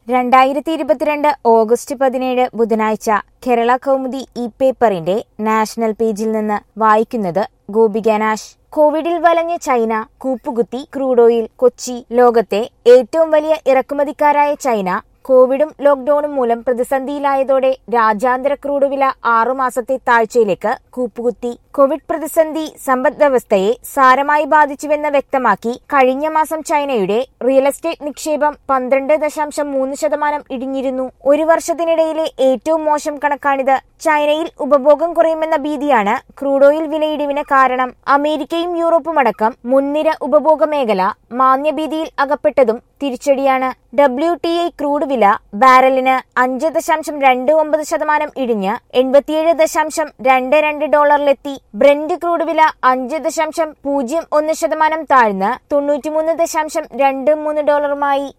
രണ്ടായിരത്തി ഇരുപത്തിരണ്ട് ഓഗസ്റ്റ് പതിനേഴ് ബുധനാഴ്ച കേരള കൗമുദി ഇ പേപ്പറിന്റെ നാഷണൽ പേജിൽ നിന്ന് വായിക്കുന്നത് ഗോപികാനാശ് കോവിഡിൽ വലഞ്ഞ ചൈന കൂപ്പുകുത്തി ക്രൂഡ് ഓയിൽ കൊച്ചി ലോകത്തെ ഏറ്റവും വലിയ ഇറക്കുമതിക്കാരായ ചൈന കോവിഡും ലോക്ഡൌണും മൂലം പ്രതിസന്ധിയിലായതോടെ രാജ്യാന്തര ക്രൂഡ് വില ആറുമാസത്തെ താഴ്ചയിലേക്ക് കൂപ്പുകുത്തി കോവിഡ് പ്രതിസന്ധി സമ്പദ് വ്യവസ്ഥയെ സാരമായി ബാധിച്ചുവെന്ന് വ്യക്തമാക്കി കഴിഞ്ഞ മാസം ചൈനയുടെ റിയൽ എസ്റ്റേറ്റ് നിക്ഷേപം പന്ത്രണ്ട് ദശാംശം മൂന്ന് ശതമാനം ഇടിഞ്ഞിരുന്നു ഒരു വർഷത്തിനിടയിലെ ഏറ്റവും മോശം കണക്കാണിത് ചൈനയിൽ ഉപഭോഗം കുറയുമെന്ന ഭീതിയാണ് ക്രൂഡ് ഓയിൽ വിലയിടിവിന് കാരണം അമേരിക്കയും യൂറോപ്പും അടക്കം മുൻനിര ഉപഭോഗ മേഖല മാന്യഭീതിയിൽ അകപ്പെട്ടതും തിരിച്ചടിയാണ് ഡബ്ല്യു ടി ഐ ക്രൂഡ് വില ബാരലിന് അഞ്ച് ദശാംശം രണ്ട് ഒമ്പത് ശതമാനം ഇടിഞ്ഞ് എൺപത്തിയേഴ് ദശാംശം രണ്ട് രണ്ട് ഡോളറിലെത്തി ബ്രെൻഡ് ക്രൂഡ് വില അഞ്ച് ദശാംശം പൂജ്യം ഒന്ന് ശതമാനം താഴ്ന്ന് തൊണ്ണൂറ്റിമൂന്ന് ദശാംശം രണ്ട് മൂന്ന് ഡോളറുമായി